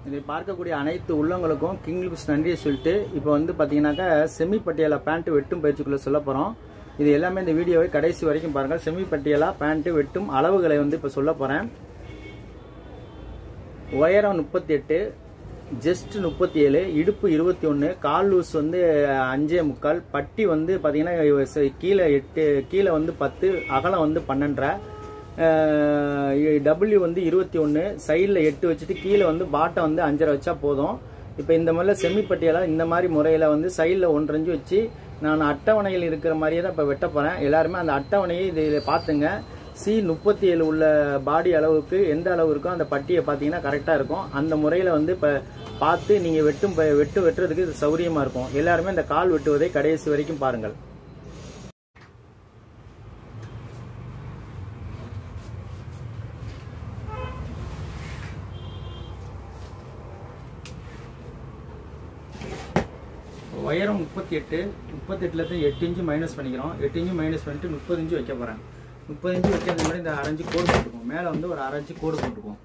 இதை பார்க்கக்கூடிய அனைத்து உள்ளவங்களுக்கும் கிங் லிப்ஸ் நன்றியை சொல்லிட்டு இப்போ வந்து பார்த்தீங்கன்னாக்கா செமி பட்டியாலா பேண்ட் வெட்டும் பயிற்சிக்குள்ள சொல்ல போகிறோம் இது எல்லாமே இந்த வீடியோவை கடைசி வரைக்கும் பாருங்கள் செமி பட்டியாலா பேண்ட் வெட்டும் அளவுகளை வந்து இப்போ சொல்ல போகிறேன் உயரம் முப்பத்தி எட்டு ஜஸ்ட் முப்பத்தி ஏழு இடுப்பு இருபத்தி ஒன்று கால் லூஸ் வந்து அஞ்சே முக்கால் பட்டி வந்து பார்த்தீங்கன்னா கீழே எட்டு கீழே வந்து பத்து அகலம் வந்து பன்னெண்டரை டபிள்யூ வந்து இருபத்தி ஒன்று சைடில் எட்டு வச்சுட்டு கீழே வந்து பாட்டம் வந்து அஞ்சரை வச்சா போதும் இப்போ இந்த மாதிரில செமி பட்டியெல்லாம் இந்த மாதிரி முறையில் வந்து சைடில் ஒன்றரை வச்சு நான் அட்டவணையில் இருக்கிற மாதிரியே தான் இப்போ வெட்ட போகிறேன் எல்லாருமே அந்த அட்டவணையை இதில் பார்த்துங்க சி முப்பத்தி ஏழு உள்ள பாடி அளவுக்கு எந்த அளவு இருக்கோ அந்த பட்டியை பார்த்தீங்கன்னா கரெக்டாக இருக்கும் அந்த முறையில் வந்து இப்போ பார்த்து நீங்கள் வெட்டும் ப- வெட்டு வெட்டுறதுக்கு இது சௌரியமாக இருக்கும் எல்லாருமே இந்த கால் வெட்டுவதை கடைசி வரைக்கும் பாருங்கள் உயரம் முப்பத்தி எட்டு முப்பத்தெட்டுலேருந்து எட்டு இன்ச்சு மைனஸ் பண்ணிக்கிறோம் எட்டு இன்ச்சு மைனஸ் பண்ணிட்டு முப்பது இன்ச்சு வைக்க போகிறேன் முப்பது இன்ச்சு வைக்கிறது மாதிரி இந்த அரைஞ்சு கோடு போட்டுக்குவோம் மேலே வந்து ஒரு அரைஞ்சு கோடு போட்டுக்குவோம்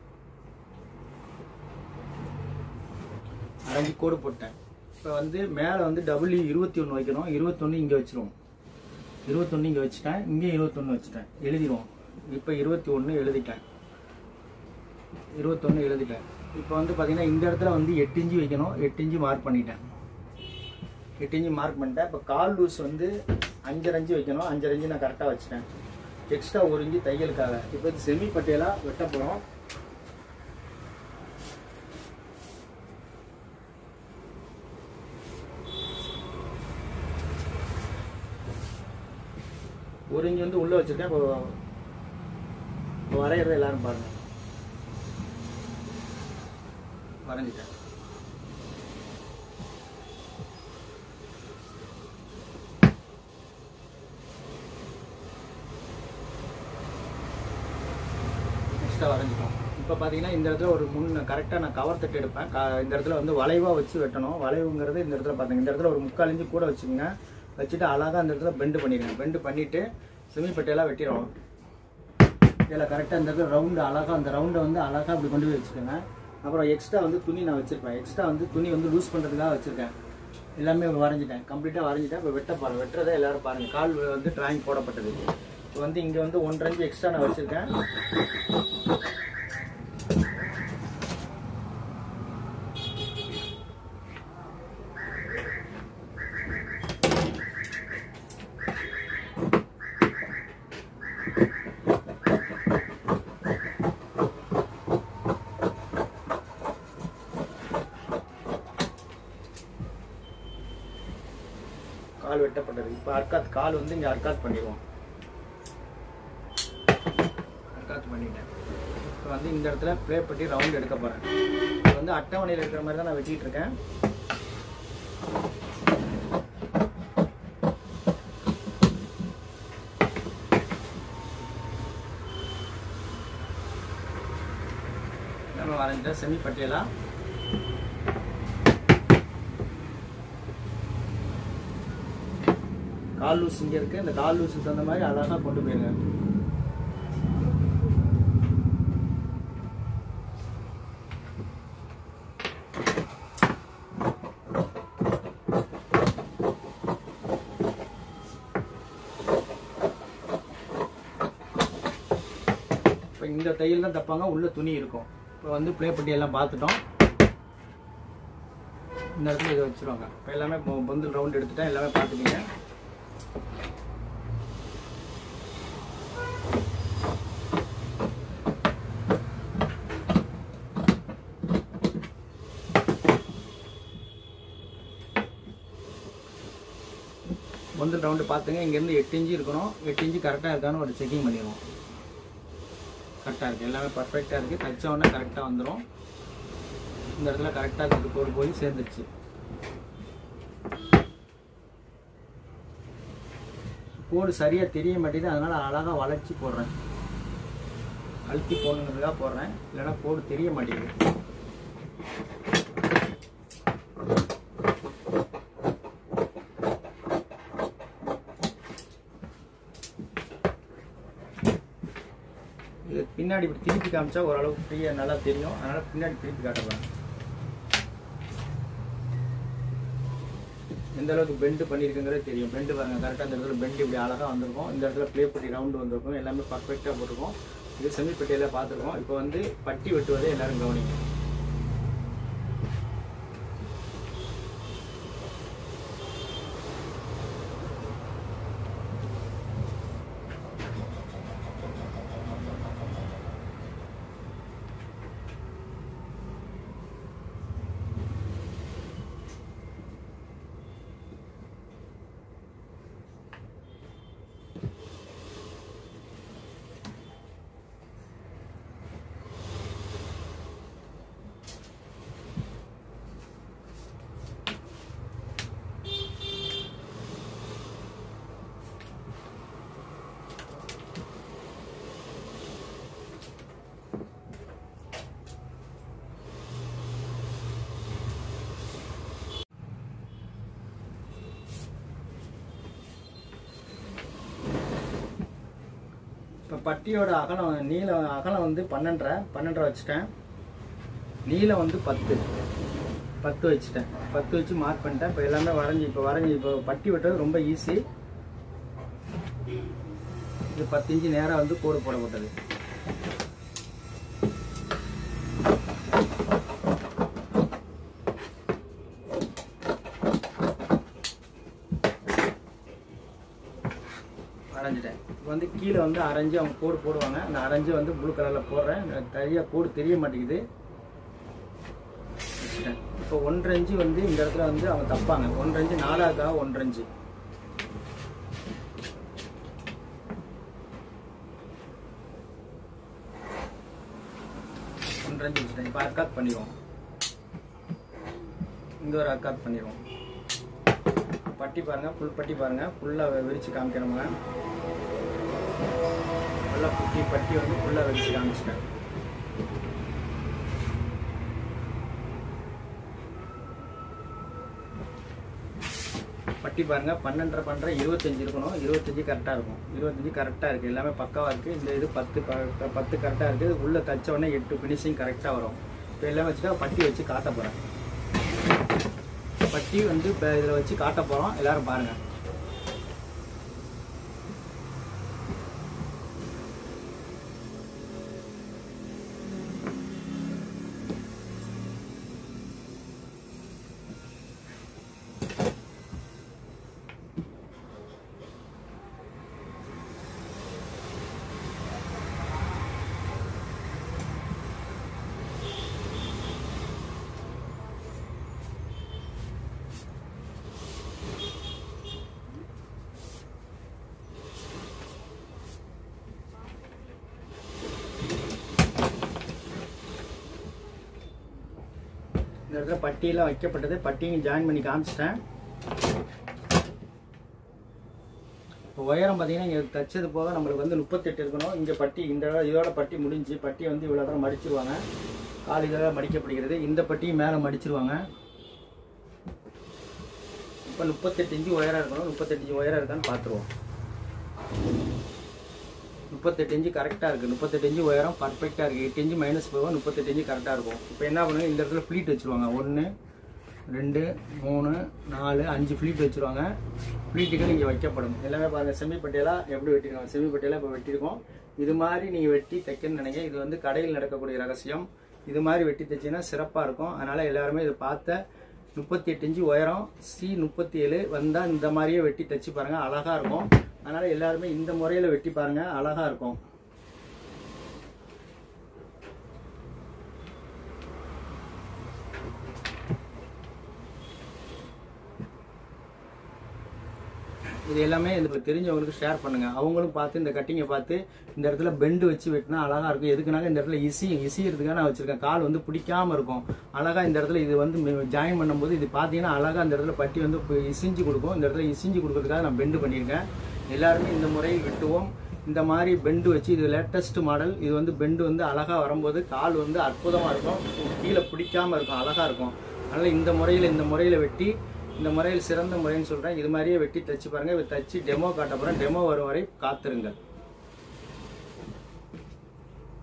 அரைஞ்சு கோடு போட்டேன் இப்போ வந்து மேலே வந்து டபுள்யூ இருபத்தி ஒன்று வைக்கணும் இருபத்தொன்று இங்கே வச்சிருவோம் இருபத்தொன்று இங்கே வச்சுட்டேன் இங்கே இருபத்தொன்று வச்சுட்டேன் எழுதிடுவோம் இப்போ இருபத்தி ஒன்று எழுதிட்டேன் இருபத்தொன்று எழுதிட்டேன் இப்போ வந்து பார்த்தீங்கன்னா இந்த இடத்துல வந்து எட்டு இன்ச்சு வைக்கணும் எட்டு இன்ச்சு மார்க் பண்ணிட்டேன் எட்டு இன்ச்சு மார்க் பண்ணிட்டேன் இப்போ கால் லூஸ் வந்து அஞ்சரை இன்ச்சு வைக்கணும் அஞ்சரை இன்ச்சு நான் கரெக்டாக வச்சுட்டேன் எக்ஸ்ட்ரா ஒரு இன்ச்சு தையலுக்காக இப்போ இது செமி பட்டியலாக வெட்ட போகிறோம் ஒரு இன்ச்சு வந்து உள்ளே வச்சுருக்கேன் இப்போ இப்போ வரைகிறத எல்லாரும் பாருங்க வரைஞ்சிட்டேன் எக்ஸ்ட்ரா வரைஞ்சிட்டோம் இப்போ பார்த்தீங்கன்னா இந்த இடத்துல ஒரு முன் கரெக்டாக நான் கவர் தட்டு எடுப்பேன் க- இந்த இடத்துல வந்து வளைவாக வச்சு வெட்டணும் வளைவுங்கிறது இந்த இடத்துல பார்த்தீங்க இந்த இடத்துல ஒரு முக்கால் இன்ச்சு கூட வச்சுக்கோங்க வச்சுட்டு அழகாக அந்த இடத்துல பெண்டு பண்ணிடுங்க பெண்டு பண்ணிவிட்டு செமிப்பட்டையெல்லாம் வெட்டிடுவோம் இதில் கரெக்டாக இந்த இடத்துல ரவுண்டு அழகாக அந்த ரவுண்டை வந்து அழகாக அப்படி கொண்டு போய் வச்சுக்கோங்க அப்புறம் எக்ஸ்ட்ரா வந்து துணி நான் வச்சுருப்பேன் எக்ஸ்ட்ரா வந்து துணி வந்து லூஸ் பண்ணுறதுக்காக வச்சுருக்கேன் எல்லாமே வரைஞ்சிட்டேன் கம்ப்ளீட்டாக வரைஞ்சிட்டேன் இப்போ வெட்ட பாருங்க வெட்டுறதை எல்லாரும் பாருங்கள் கால் வந்து டிராயிங் போடப்பட்டது இப்போ வந்து இங்கே வந்து ஒன்றரை இன்ச்சு எக்ஸ்ட்ரா நான் வச்சுருக்கேன் கால் வெட்டப்பட்டது இப்போ அர்க்காத் கால் வந்து இங்கே அர்க்காத் பண்ணிடுவோம் அர்க்காத் பண்ணிட்டேன் இப்போ வந்து இந்த இடத்துல ப்ளே பண்ணி ரவுண்ட் எடுக்க போகிறேன் இப்போ வந்து அட்டவணையில் இருக்கிற மாதிரி தான் நான் வெட்டிட்டு இருக்கேன் நம்ம வரைஞ்சிட்டேன் செமி பட்டியலா கால் லூஸ் இங்கே இருக்கு இந்த கால் லூஸுக்கு தகுந்த மாதிரி அழகாக கொண்டு போயிருங்க இப்போ இந்த தையல் தான் தப்பாங்க உள்ள துணி இருக்கும் இப்போ வந்து ப்ளே பட்டி எல்லாம் பார்த்துட்டோம் இந்த இடத்துல இதை வச்சிருவாங்க இப்போ எல்லாமே பொ- பொந்தில் ரவுண்ட் எடுத்துட்டேன் எல்லாமே பார்த்துட்டீங்க பொந்தில் ரவுண்டு பார்த்துங்க இங்கேருந்து எட்டு இன்ச்சு இருக்கணும் எட்டு இன்ச்சு கரெக்டாக இருக்கான்னு ஒரு செக்கிங் பண்ணிடுவோம் கரெக்டாக இருக்குது எல்லாமே பர்ஃபெக்டாக இருக்குது தச்ச உடனே கரெக்டாக வந்துடும் இந்த இடத்துல கரெக்டாக இருக்குது கோடு போய் சேர்ந்துருச்சு கோடு சரியாக தெரிய மாட்டேங்குது அதனால் அழகாக வளைச்சி போடுறேன் அழுத்தி போடணுங்கிறதுக்காக போடுறேன் இல்லைன்னா கோடு தெரிய மாட்டேங்குது இது பின்னாடி இப்படி திருப்பி காமிச்சா ஓரளவுக்கு ஃப்ரீயாக நல்லா தெரியும் அதனால் பின்னாடி திருப்பி காட்டலாம் எந்த அளவுக்கு பெண்டு பண்ணியிருக்குங்கிறது தெரியும் பெண்டு பாருங்க கரெக்டாக இந்த இடத்துல பெண்டு இப்படி அழகாக வந்திருக்கும் இந்த இடத்துல ப்ளே பட்டி ரவுண்டு வந்திருக்கும் எல்லாமே பர்ஃபெக்டாக போட்டிருக்கோம் இது செமி பெட்டியில் பார்த்துருக்கோம் இப்போ வந்து பட்டி வெட்டுவதை எல்லாரும் கவனிங்க இப்போ பட்டியோட அகலம் நீளம் அகலம் வந்து பன்னெண்டரை பன்னெண்டரை வச்சுட்டேன் நீளம் வந்து பத்து பத்து வச்சுட்டேன் பத்து வச்சு மார்க் பண்ணிட்டேன் இப்போ எல்லாமே வரைஞ்சி இப்போ வரைஞ்சி இப்போ பட்டி வெட்டுறது ரொம்ப ஈஸி இது பத்து இன்ச்சு நேராக வந்து கோடு போடப்பட்டது அரைஞ்சிட்டேன் இப்போ வந்து கீழே வந்து அரைஞ்சு அவங்க கோடு போடுவாங்க அந்த அரைஞ்சு வந்து ப்ளூ கலரில் போடுறேன் எனக்கு சரியா கோடு தெரிய மாட்டேங்குது வச்சுட்டேன் இப்போ ஒன்றரை இன்ச்சு வந்து இந்த இடத்துல வந்து அவங்க தப்பாங்க ஒன்றரை இன்ச்சு நாலாவதுக்காக ஒன்றரை இன்ச்சு ஒன்றரை இன்ச்சு வச்சுட்டேன் இப்போ அக்காத் பண்ணிடுவோம் இங்க ஒரு அக்காத் பண்ணிடுவோம் பட்டி பாருங்க ஃபுல் பட்டி பாருங்க ஃபுல்லாக விரிச்சு காமிக்கணுங்க நல்லா குட்டி பட்டி வந்து ஃபுல்லாக விரிச்சு காமிச்சிட்டேன் பட்டி பாருங்க பன்னெண்டரை பன்னெண்டரை இருபத்தஞ்சு இருக்கணும் இருபத்தஞ்சு கரெக்டாக இருக்கும் இருபத்தஞ்சு கரெக்டாக இருக்குது எல்லாமே பக்காவாக இருக்குது இந்த இது பத்து ப- பத்து கரெக்டாக இருக்குது உள்ளே தச்ச உடனே எட்டு ஃபினிஷிங் கரெக்டாக வரும் இப்போ எல்லாம் வச்சுட்டா பட்டி வச்சு காட்ட போகிறேன் பட்டி வந்து இப்போ இதில் வச்சு காட்ட போகிறோம் எல்லாரும் பாருங்க இந்த இடத்துல பட்டியெல்லாம் வைக்கப்பட்டது பட்டியும் ஜாயின் பண்ணி காமிச்சிட்டேன் இப்போ உயரம் பார்த்தீங்கன்னா இங்கே தச்சது போக நம்மளுக்கு வந்து முப்பத்தெட்டு இருக்கணும் இங்கே பட்டி இந்த இடம் இதோட பட்டி முடிஞ்சு பட்டியை வந்து இவ்வளோ தூரம் மடிச்சிருவாங்க கால் இதெல்லாம் மடிக்கப்படுகிறது இந்த பட்டியும் மேலே மடிச்சிருவாங்க இப்போ முப்பத்தெட்டு இன்ச்சு உயரம் இருக்கணும் முப்பத்தெட்டு இன்ச்சு உயரம் இருக்கான்னு பார்த்துருவோம் முப்பத்தெட்டு இன்ச்சு கரெக்டாக இருக்குது முப்பத்தெட்டு இன்ச்சு உயரம் பர்ஃபெக்டாக இருக்குது எட்டு இன்ச்சு மைனஸ் போகும் முப்பத்தெட்டு இன்ச்சு கரெக்டாக இருக்கும் இப்போ என்ன பண்ணுங்க இந்த இடத்துல ஃப்ளீட் வச்சுருவாங்க ஒன்று ரெண்டு மூணு நாலு அஞ்சு ஃப்ளீட் வச்சுருவாங்க ஃப்ளீட்டுக்கு நீங்கள் வைக்கப்படும் எல்லாமே பாருங்கள் செமிப்பட்டியெல்லாம் எப்படி வெட்டிருக்கோம் செமிப்பட்டியெல்லாம் இப்போ வெட்டியிருக்கோம் இது மாதிரி நீங்கள் வெட்டி தைக்கணும்னு நினைங்க இது வந்து கடையில் நடக்கக்கூடிய ரகசியம் இது மாதிரி வெட்டி தைச்சிங்கன்னா சிறப்பாக இருக்கும் அதனால் எல்லாருமே இதை பார்த்த முப்பத்தி எட்டு இன்ச்சு உயரம் சி முப்பத்தி ஏழு வந்தால் இந்த மாதிரியே வெட்டி தைச்சு பாருங்கள் அழகாக இருக்கும் அதனால் எல்லாருமே இந்த முறையில் வெட்டி பாருங்கள் அழகாக இருக்கும் இது எல்லாமே இதுக்கு தெரிஞ்சவங்களுக்கு ஷேர் பண்ணுங்க அவங்களும் பார்த்து இந்த கட்டிங்கை பார்த்து இந்த இடத்துல பெண்டு வச்சு வெட்டினா அழகா இருக்கும் எதுக்குனாக்க இந்த இடத்துல இசி இசிக்கிறதுக்காக நான் வச்சிருக்கேன் கால் வந்து பிடிக்காம இருக்கும் அழகா இந்த இடத்துல இது வந்து ஜாயின் பண்ணும்போது இது பார்த்தீங்கன்னா அழகா இந்த இடத்துல பட்டி வந்து இப்ப இசிஞ்சு கொடுக்கும் இந்த இடத்துல இசிஞ்சு கொடுக்கறதுக்காக நான் பெண்டு பண்ணியிருக்கேன் எல்லாருமே இந்த முறையில் வெட்டுவோம் இந்த மாதிரி பெண்டு வச்சு இது லேட்டஸ்ட் மாடல் இது வந்து பெண்டு வந்து அழகா வரும்போது கால் வந்து அற்புதமா இருக்கும் கீழே பிடிக்காம இருக்கும் அழகா இருக்கும் அதனால இந்த முறையில் இந்த முறையில் வெட்டி இந்த முறையில் சிறந்த முறைன்னு சொல்றேன் இது மாதிரியே வெட்டி தச்சு பாருங்க இது தச்சு டெமோ காட்ட போறேன் டெமோ வரும் வரை காத்திருங்கள்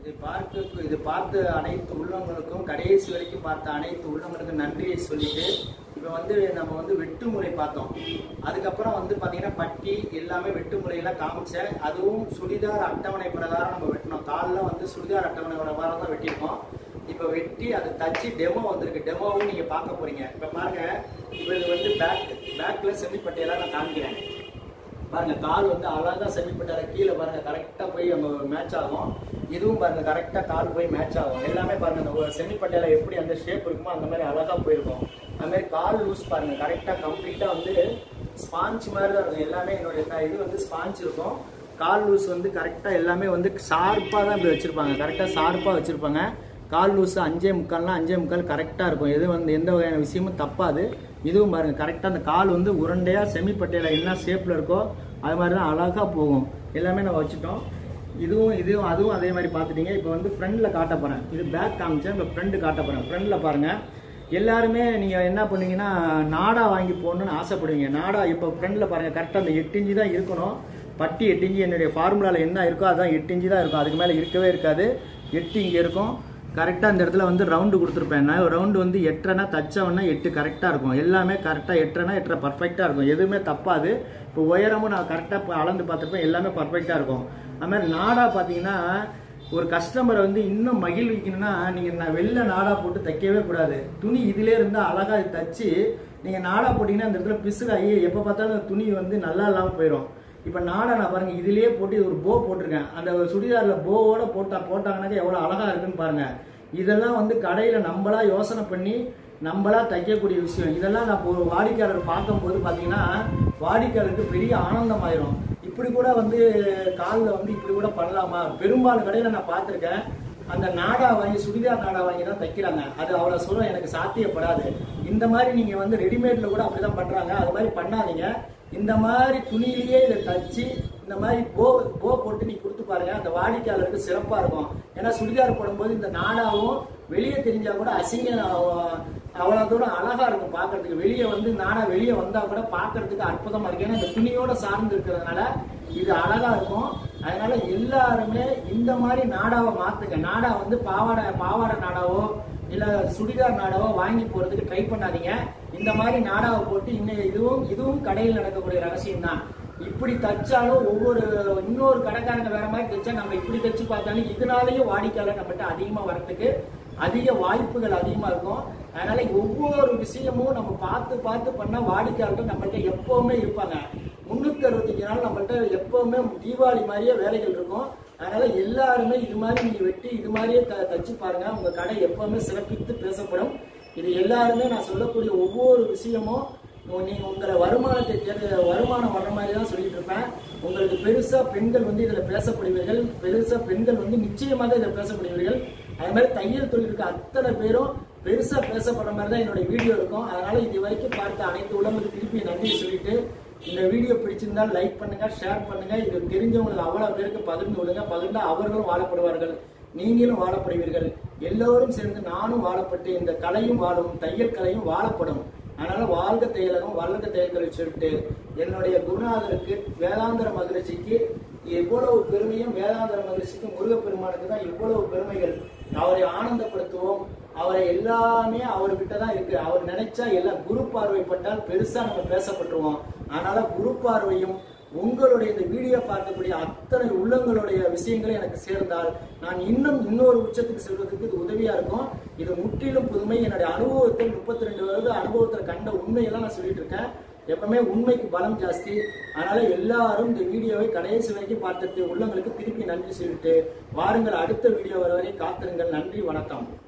இது பார்க்க இது பார்த்த அனைத்து உள்ளவங்களுக்கும் கடைசி வரைக்கும் பார்த்த அனைத்து உள்ளவங்களுக்கும் நன்றியை சொல்லிட்டு இப்போ வந்து நம்ம வந்து வெட்டு முறை பார்த்தோம் அதுக்கப்புறம் வந்து பார்த்தீங்கன்னா பட்டி எல்லாமே வெட்டு முறையெல்லாம் காமிச்சேன் அதுவும் சுடிதார் அட்டவணை பிரகாரம் நம்ம வெட்டினோம் காலில் வந்து சுடிதார் அட்டவணை பிரகாரம் தான் வெட்டியிருக்கோம் இப்போ வெட்டி அதை தச்சு டெமோ வந்திருக்கு டெமோவும் நீங்கள் பார்க்க போறீங்க இப்போ பாருங்க இப்போ இது வந்து பேக் பேக்கில் செமிப்பட்டியெல்லாம் நான் காமிக்கிறேன் பாருங்க கால் வந்து அழகா செமிப்பட்டார கீழே பாருங்க கரெக்டா போய் நம்ம மேட்ச் ஆகும் இதுவும் பாருங்க கரெக்டா கால் போய் மேட்ச் ஆகும் எல்லாமே பாருங்க அந்த செமிப்பட்டையில எப்படி அந்த ஷேப் இருக்குமோ அந்த மாதிரி அழகா போயிருக்கும் அந்த மாதிரி கால் லூஸ் பாருங்க கரெக்டா கம்ப்ளீட்டா வந்து ஸ்பாஞ்ச் மாதிரி தான் இருக்கும் எல்லாமே என்னுடைய க- இது வந்து ஸ்பாஞ்ச் இருக்கும் கால் லூஸ் வந்து கரெக்டா எல்லாமே வந்து ஷார்ப்பா தான் இப்படி வச்சிருப்பாங்க கரெக்டா ஷார்ப்பா வச்சிருப்பாங்க கால் லூஸ் அஞ்சே முக்கால்னா அஞ்சே முக்கால் கரெக்டாக இருக்கும் எது வந்து எந்த வகையான விஷயமும் தப்பாது இதுவும் பாருங்க கரெக்டாக அந்த கால் வந்து உருண்டையாக செமிப்பட்டையில் என்ன ஷேப்பில் இருக்கோ அது மாதிரி தான் அழகாக போகும் எல்லாமே நம்ம வச்சுட்டோம் இதுவும் இதுவும் அதுவும் அதே மாதிரி பார்த்துட்டீங்க இப்போ வந்து ஃப்ரண்டில் காட்ட போகிறேன் இது பேக் காமிச்சேன் இப்போ ஃப்ரண்ட் காட்ட போகிறேன் ஃப்ரண்டில் பாருங்கள் எல்லாருமே நீங்கள் என்ன பண்ணுவீங்கன்னா நாடா வாங்கி போடணும்னு ஆசைப்படுவீங்க நாடா இப்போ ஃப்ரண்டில் பாருங்கள் கரெக்டாக அந்த எட்டு இன்ச்சு தான் இருக்கணும் பட்டி எட்டு இன்ச்சு என்னுடைய ஃபார்முலாவில் என்ன இருக்கோ அதான் எட்டு இன்ச்சு தான் இருக்கும் அதுக்கு மேலே இருக்கவே இருக்காது எட்டு இங்கே இருக்கும் கரெக்டாக இந்த இடத்துல வந்து ரவுண்டு கொடுத்துருப்பேன் நான் ரவுண்டு வந்து எட்டரைனா தச்சவனா எட்டு கரெக்டாக இருக்கும் எல்லாமே கரெக்டாக எட்டரைனா எட்டரை பர்ஃபெக்டாக இருக்கும் எதுவுமே தப்பாது இப்போ உயரமும் நான் கரெக்டாக அளந்து பார்த்துருப்பேன் எல்லாமே பர்ஃபெக்டாக இருக்கும் அது மாதிரி நாடா பார்த்தீங்கன்னா ஒரு கஸ்டமரை வந்து இன்னும் மகிழ்விக்கணும்னா நீங்கள் நான் வெளில நாடா போட்டு தைக்கவே கூடாது துணி இதிலே இருந்தால் அழகாக தச்சு நீங்கள் நாடா போட்டிங்கன்னா அந்த இடத்துல பிசுகாகி எப்போ பார்த்தாலும் அந்த துணி வந்து நல்லா இல்லாமல் போயிடும் இப்போ நாடா நான் பாருங்க இதுலயே போட்டு இது ஒரு போ போட்டிருக்கேன் அந்த சுடிதார்ல போவோட போட்டா போட்டாங்கன்னாக்க எவ்வளவு அழகா இருக்குன்னு பாருங்க இதெல்லாம் வந்து கடையில நம்மளா யோசனை பண்ணி நம்மளா தைக்கக்கூடிய விஷயம் இதெல்லாம் நான் ஒரு வாடிக்கையாளர் பார்க்கும்போது பார்த்தீங்கன்னா வாடிக்கையாளருக்கு பெரிய ஆனந்தமாயிரும் இப்படி கூட வந்து காலில் வந்து இப்படி கூட பண்ணலாமா பெரும்பாலும் கடையில் நான் பார்த்துருக்கேன் அந்த நாடா வாங்கி சுடிதார் நாடா வாங்கி தான் தைக்கிறாங்க அது அவ்வளோ சொல்ல எனக்கு சாத்தியப்படாது இந்த மாதிரி நீங்கள் வந்து ரெடிமேட்ல கூட அப்படிதான் பண்றாங்க அது மாதிரி பண்ணாதீங்க இந்த மாதிரி துணியிலேயே இதை தச்சு இந்த மாதிரி போ போ போட்டு நீ கொடுத்து பாருங்க அந்த வாடிக்கையாளருக்கு சிறப்பா இருக்கும் ஏன்னா சுடிதார் போடும்போது இந்த நாடாவும் வெளியே தெரிஞ்சா கூட அசிங்க அவ- அவ்வளவு தூரம் அழகா இருக்கும் பார்க்கிறதுக்கு வெளியே வந்து நாடா வெளியே வந்தா கூட பார்க்கிறதுக்கு அற்புதமா இருக்கு ஏன்னா இந்த துணியோட சார்ந்து இருக்கிறதுனால இது அழகா இருக்கும் அதனால எல்லாருமே இந்த மாதிரி நாடாவை மாத்துங்க நாடா வந்து பாவாடை பாவாடை நாடாவோ இல்ல சுடிதார் நாடாவோ வாங்கி போறதுக்கு ட்ரை பண்ணாதீங்க இந்த மாதிரி நாடாவை போட்டு இன்னும் இதுவும் இதுவும் கடையில் நடக்கக்கூடிய ரகசியம் தான் இப்படி தச்சாலும் ஒவ்வொரு இன்னொரு கடைக்காரங்க வேற மாதிரி தைச்சா நம்ம இப்படி தச்சு பார்த்தாலும் இதனாலேயும் வாடிக்கையாளர் நம்மகிட்ட அதிகமா வரதுக்கு அதிக வாய்ப்புகள் அதிகமா இருக்கும் அதனால ஒவ்வொரு விஷயமும் நம்ம பார்த்து பார்த்து பண்ணா வாடிக்கையாளர்கள் நம்மகிட்ட எப்பவுமே இருப்பாங்க முன்னூத்தி அறுபத்தஞ்சு நாள் நம்மள்ட்ட எப்பவுமே தீபாவளி மாதிரியே வேலைகள் இருக்கும் அதனால எல்லாருமே இது மாதிரி நீங்க வெட்டி இது மாதிரியே த- தச்சு பாருங்க உங்க கடை எப்பவுமே சிறப்பித்து பேசப்படும் இது எல்லாருமே நான் சொல்லக்கூடிய ஒவ்வொரு விஷயமும் உ- நீங்க உங்களை வருமானத்தை தேர்ந்து வருமானம் வர்ற மாதிரி தான் சொல்லிட்டு இருப்பேன் உங்களுக்கு பெருசா பெண்கள் வந்து இதுல பேசப்படுவீர்கள் பெருசா பெண்கள் வந்து நிச்சயமாக இதில் பேசப்படுவீர்கள் அது மாதிரி தையல் தொழில் இருக்க அத்தனை பேரும் பெருசா பேசப்படுற மாதிரி தான் என்னுடைய வீடியோ இருக்கும் அதனால இது வரைக்கும் பார்த்த அனைத்து உலகத்துக்கு திருப்பி நன்றி சொல்லிட்டு இந்த வீடியோ பிடிச்சிருந்தால் லைக் பண்ணுங்க ஷேர் பண்ணுங்க இது தெரிஞ்சவங்களுக்கு அவ்வளவு பேருக்கு பகிர்ந்து விடுங்க பகிர்ந்தா அவர்களும் வாழப்படுவார்கள் நீங்களும் வாழப்படுவீர்கள் எல்லோரும் சேர்ந்து நானும் வாழப்பட்டு இந்த கலையும் வாழும் தையல் கலையும் வாழப்படும் அதனால வாழ்க தையலகம் வாழ்க தையல் கலை சொல்லிட்டு என்னுடைய குருநாதருக்கு வேதாந்தர மகிழ்ச்சிக்கு எவ்வளவு பெருமையும் வேதாந்தர மகிழ்ச்சிக்கு முருகப்பெருமானுக்கு தான் இவ்வளவு பெருமைகள் அவரை ஆனந்தப்படுத்துவோம் அவரை எல்லாமே அவர்கிட்ட தான் இருக்கு அவர் நினைச்சா எல்லாம் குரு பார்வைப்பட்டால் பெருசா நம்ம பேசப்பட்டுருவோம் அதனால குரு பார்வையும் உங்களுடைய இந்த வீடியோ பார்க்கக்கூடிய அத்தனை உள்ளங்களுடைய விஷயங்களும் எனக்கு சேர்ந்தால் நான் இன்னும் இன்னொரு உச்சத்துக்கு செல்வதற்கு இது உதவியா இருக்கும் இது முற்றிலும் புதுமை என்னுடைய அனுபவத்தில் முப்பத்தி ரெண்டு வருட அனுபவத்தில் கண்ட உண்மையெல்லாம் நான் சொல்லிட்டு இருக்கேன் எப்பவுமே உண்மைக்கு பலம் ஜாஸ்தி அதனால எல்லாரும் இந்த வீடியோவை கடைசி வரைக்கும் பார்த்துட்டு உள்ளங்களுக்கு திருப்பி நன்றி சொல்லிட்டு வாருங்கள் அடுத்த வீடியோ வர வரை காத்திருங்கள் நன்றி வணக்கம்